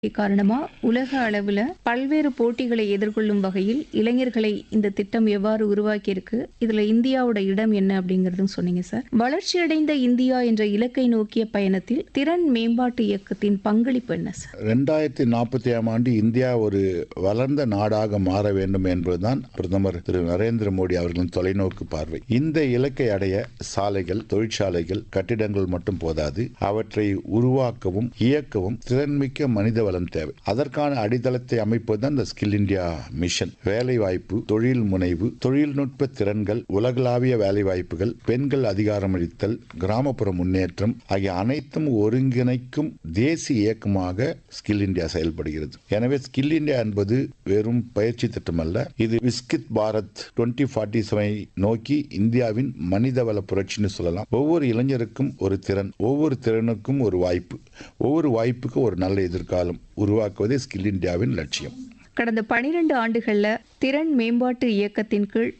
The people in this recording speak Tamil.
காரணமா உலக அளவுல பல்வேறு போட்டிகளை எதிர்கொள்ளும் வகையில் இளைஞர்களை இந்த திட்டம் எவ்வாறு உருவாக்கியிருக்கு இதுல இந்தியாவோட இடம் என்ன அப்படிங்கறதும் சொன்னீங்க சார் வளர்ச்சியடைந்த இந்தியா என்ற இலக்கை நோக்கிய பயணத்தில் திறன் மேம்பாட்டு இயக்கத்தின் பங்களிப்பு என்ன சார் ரெண்டாயிரத்தி நாற்பத்தி ஏழாம் ஆண்டு இந்தியா ஒரு வளர்ந்த நாடாக மாற வேண்டும் என்பதுதான் பிரதமர் திரு நரேந்திர மோடி அவர்களின் தொலைநோக்கு பார்வை இந்த இலக்கை அடைய சாலைகள் தொழிற்சாலைகள் கட்டிடங்கள் மட்டும் போதாது அவற்றை உருவாக்கவும் இயக்கவும் திறன்மிக்க மனித வளம் தேவை அதற்கான அடித்தளத்தை அமைப்பதுதான் இந்த ஸ்கில் இந்தியா மிஷன் வேலை வாய்ப்பு தொழில் முனைவு தொழில்நுட்ப திறன்கள் உலகளாவிய வேலை வாய்ப்புகள் பெண்கள் அதிகாரமளித்தல் கிராமப்புற முன்னேற்றம் ஆகிய அனைத்தும் ஒருங்கிணைக்கும் தேசிய இயக்கமாக ஸ்கில் இந்தியா செயல்படுகிறது எனவே ஸ்கில் இந்தியா என்பது வெறும் பயிற்சி திட்டம் அல்ல இது விஸ்கித் பாரத் டுவெண்ட்டி ஃபார்ட்டி செவனை நோக்கி இந்தியாவின் மனிதவள புரட்சின்னு சொல்லலாம் ஒவ்வொரு இளைஞருக்கும் ஒரு திறன் ஒவ்வொரு திறனுக்கும் ஒரு வாய்ப்பு ஒவ்வொரு வாய்ப்புக்கும் ஒரு நல்ல எதிர்காலம் உருவாக்குவதே ஸ்கில் இந்தியாவின் லட்சியம் கடந்த பனிரெண்டு ஆண்டுகள்ல திறன் மேம்பாட்டு இயக்கத்தின் கீழ்